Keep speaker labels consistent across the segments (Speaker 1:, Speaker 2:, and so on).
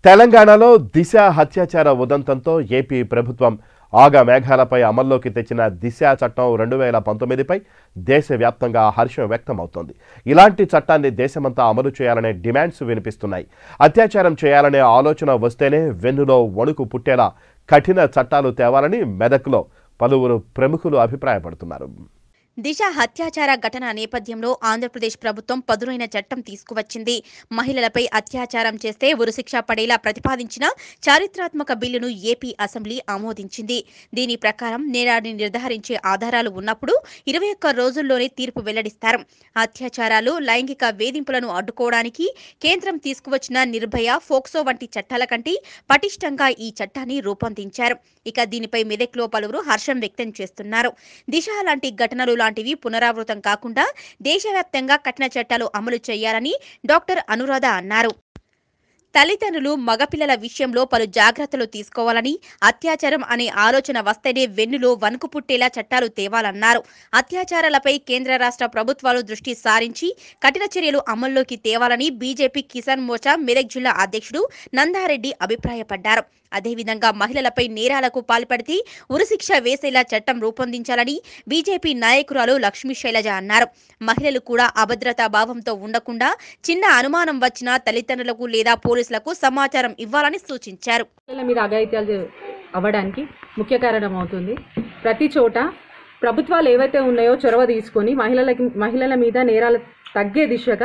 Speaker 1: తెలంగాణలో దిశ హత్యాచార ఉదంతంతో ఏపీ ప్రభుత్వం ఆగా మేఘాలపై అమల్లోకి తెచ్చిన దిశ చట్టం రెండు వేల పంతొమ్మిదిపై దేశవ్యాప్తంగా హర్షం వ్యక్తమవుతోంది ఇలాంటి చట్టాన్ని దేశమంతా అమలు చేయాలనే డిమాండ్స్ వినిపిస్తున్నాయి అత్యాచారం చేయాలనే ఆలోచన వస్తేనే వెన్నులో వణుకు పుట్టేలా కఠిన చట్టాలు తేవాలని మెదక్లో పలువురు ప్రముఖులు అభిప్రాయపడుతున్నారు
Speaker 2: దిశ హత్యాచార ఘటన నేపథ్యంలో ఆంధ్రప్రదేశ్ ప్రభుత్వం పదునైన చట్టం తీసుకువచ్చింది మహిళలపై అత్యాచారం చేస్తే ఉరిశిక్ష పడేలా ప్రతిపాదించిన చారిత్రాత్మక బిల్లును ఏపీ అసెంబ్లీ ఆమోదించింది దీని ప్రకారం నేరాన్ని నిర్ధారించే ఆధారాలు ఉన్నప్పుడు ఇరవై ఒక్క రోజుల్లోనే తీర్పు వెల్లడిస్తారు అత్యాచారాలు లైంగిక వేధింపులను అడ్డుకోవడానికి కేంద్రం తీసుకువచ్చిన నిర్భయ ఫోక్సో వంటి చట్టాల కంటే పటిష్టంగా ఈ చట్టాన్ని రూపొందించారు ఇక దీనిపై మెదక్లో పలువురు హర్షం వ్యక్తం చేస్తున్నారు దిశ లాంటి ఘటనలు లాంటివి పునరావృతం కాకుండా దేశవ్యాప్తంగా కఠిన చట్టాలు అమలు చేయాలని డాక్టర్ అనురాధ అన్నారు తల్లిదండ్రులు మగపిల్లల విషయంలో పలు జాగ్రత్తలు తీసుకోవాలని అత్యాచారం అనే ఆలోచన వస్తేనే వెన్నులో వణుకు పుట్టేలా చట్టాలు తేవాలన్నారు అత్యాచారాలపై కేంద్ర రాష్ట్ర ప్రభుత్వాలు దృష్టి సారించి కఠిన చర్యలు అమల్లోకి తేవాలని బీజేపీ కిసాన్ మోర్చా మెదక్ జిల్లా అధ్యక్షుడు నందారెడ్డి అభిప్రాయపడ్డారు అదేవిధంగా మహిళలపై నేరాలకు పాల్పడితే ఉరిశిక్ష వేసేలా చట్టం రూపొందించాలని బీజేపీ నాయకురాలు లక్ష్మీ శైలజ అన్నారు మహిళలు కూడా అభద్రతా భావంతో ఉండకుండా చిన్న అనుమానం వచ్చినా తల్లిదండ్రులకు లేదా పోలీసులకు సమాచారం ఇవ్వాలని సూచించారు
Speaker 3: పిల్లల మీద అఘాయిత్యాలు అవ్వడానికి ముఖ్య కారణం అవుతుంది ప్రతి చోట ప్రభుత్వాలు ఏవైతే ఉన్నాయో చొరవ తీసుకొని మహిళలకి మహిళల మీద నేరాలు తగ్గే దిశగా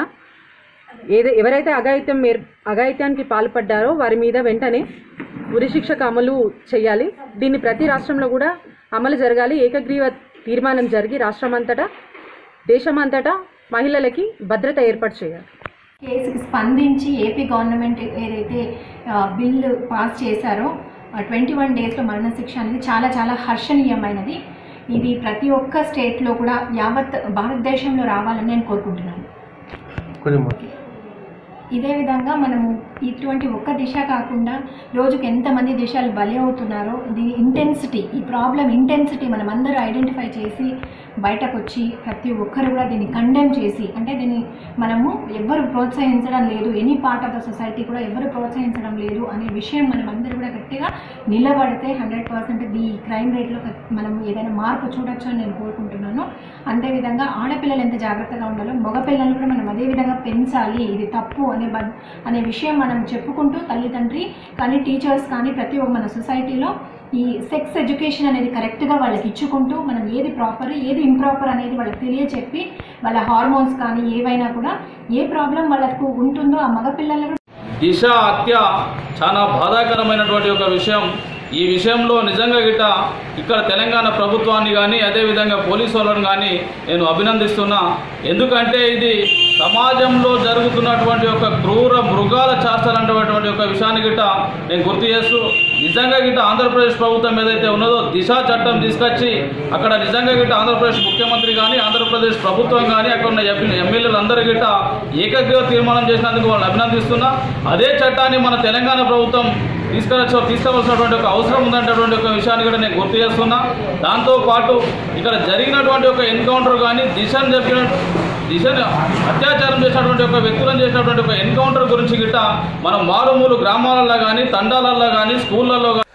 Speaker 3: ఏది ఎవరైతే అఘాయిత్యం మేర్ అఘాయిత్యానికి పాల్పడ్డారో వారి మీద వెంటనే ఉరిశిక్షకు అమలు చేయాలి దీన్ని ప్రతి రాష్ట్రంలో కూడా అమలు జరగాలి ఏకగ్రీవ తీర్మానం జరిగి రాష్ట్రమంతటా దేశమంతటా మహిళలకి భద్రత ఏర్పాటు చేయాలి
Speaker 4: కేసుకి స్పందించి ఏపీ గవర్నమెంట్ ఏదైతే ఆ, బిల్లు పాస్ చేశారో ట్వంటీ వన్ డేస్లో మరణశిక్ష అనేది చాలా చాలా హర్షణీయమైనది ఇది ప్రతి ఒక్క స్టేట్లో కూడా యావత్ భారతదేశంలో రావాలని నేను కోరుకుంటున్నాను ఇదే విధంగా మనము ఇటువంటి ఒక్క దిశ కాకుండా రోజుకు ఎంతమంది దిశలు బలి అవుతున్నారో దీని ఇంటెన్సిటీ ఈ ప్రాబ్లం ఇంటెన్సిటీ మనం అందరూ ఐడెంటిఫై చేసి బయటకు వచ్చి ప్రతి ఒక్కరు కూడా దీన్ని కండెమ్ చేసి అంటే దీన్ని మనము ఎవ్వరు ప్రోత్సహించడం లేదు any part of the society కూడా ఎవరు ప్రోత్సహించడం లేదు అనే విషయం మనం అందరూ కూడా గట్టిగా నిలబడితే హండ్రెడ్ పర్సెంట్ ఈ క్రైమ్ రేట్లో మనం ఏదైనా మార్పు చూడొచ్చు అని నేను కోరుకుంటున్నాను అదేవిధంగా ఆడపిల్లలు ఎంత జాగ్రత్తగా ఉండాలో మగపిల్లలు కూడా మనం అదే విధంగా పెంచాలి ఇది తప్పు అనే బ అనే విషయం మనం చెప్పుకుంటూ తల్లిదండ్రి కానీ టీచర్స్ కానీ ప్రతి ఒక్క మన సొసైటీలో ఈ సెక్స్ ఎడ్యుకేషన్ అనేది కరెక్ట్గా వాళ్ళకి ఇచ్చుకుంటూ మనం ఏది ప్రాపర్ ఏది ఇంప్రాపర్ అనేది వాళ్ళకి తెలియచెప్పి వాళ్ళ హార్మోన్స్ కానీ ఏవైనా కూడా ఏ ప్రాబ్లం వాళ్ళకు ఉంటుందో ఆ మగపిల్లలు
Speaker 5: దిశ హత్య చాలా బాధాకరమైనటువంటి ఒక విషయం ఈ విషయంలో నిజంగా గిట్ట ఇక్కడ తెలంగాణ ప్రభుత్వాన్ని కానీ అదేవిధంగా పోలీసు వాళ్ళని కానీ నేను అభినందిస్తున్నా ఎందుకంటే ఇది సమాజంలో జరుగుతున్నటువంటి ఒక క్రూర మృగాల చేస్తారన్నటువంటి ఒక విషయాన్ని గిట్ట నేను గుర్తు చేస్తూ నిజంగా గిట్ట ఆంధ్రప్రదేశ్ ప్రభుత్వం ఏదైతే ఉన్నదో దిశ చట్టం తీసుకొచ్చి అక్కడ నిజంగా గిట్ట ఆంధ్రప్రదేశ్ ముఖ్యమంత్రి కానీ ఆంధ్రప్రదేశ్ ప్రభుత్వం కానీ అక్కడ ఉన్న ఎమ్మెల్యేలు అందరూ గిట్ట ఏకగ్రీవ తీర్మానం చేసినందుకు వాళ్ళని అభినందిస్తున్నా అదే చట్టాన్ని మన తెలంగాణ ప్రభుత్వం తీసుకురచ్చు తీసుకోవాల్సినటువంటి ఒక అవసరం ఉందనేటువంటి ఒక విషయాన్ని కూడా నేను గుర్తు చేస్తున్నా దాంతో పాటు ఇక్కడ జరిగినటువంటి ఒక ఎన్కౌంటర్ కానీ దిశను చెప్పిన దిశను అత్యాచారం చేసినటువంటి ఒక వ్యక్తులను చేసినటువంటి ఒక ఎన్కౌంటర్ గురించి గిట్ట మనం మారుమూలు గ్రామాలలో కానీ తండాలలో కానీ స్కూళ్ళల్లో కానీ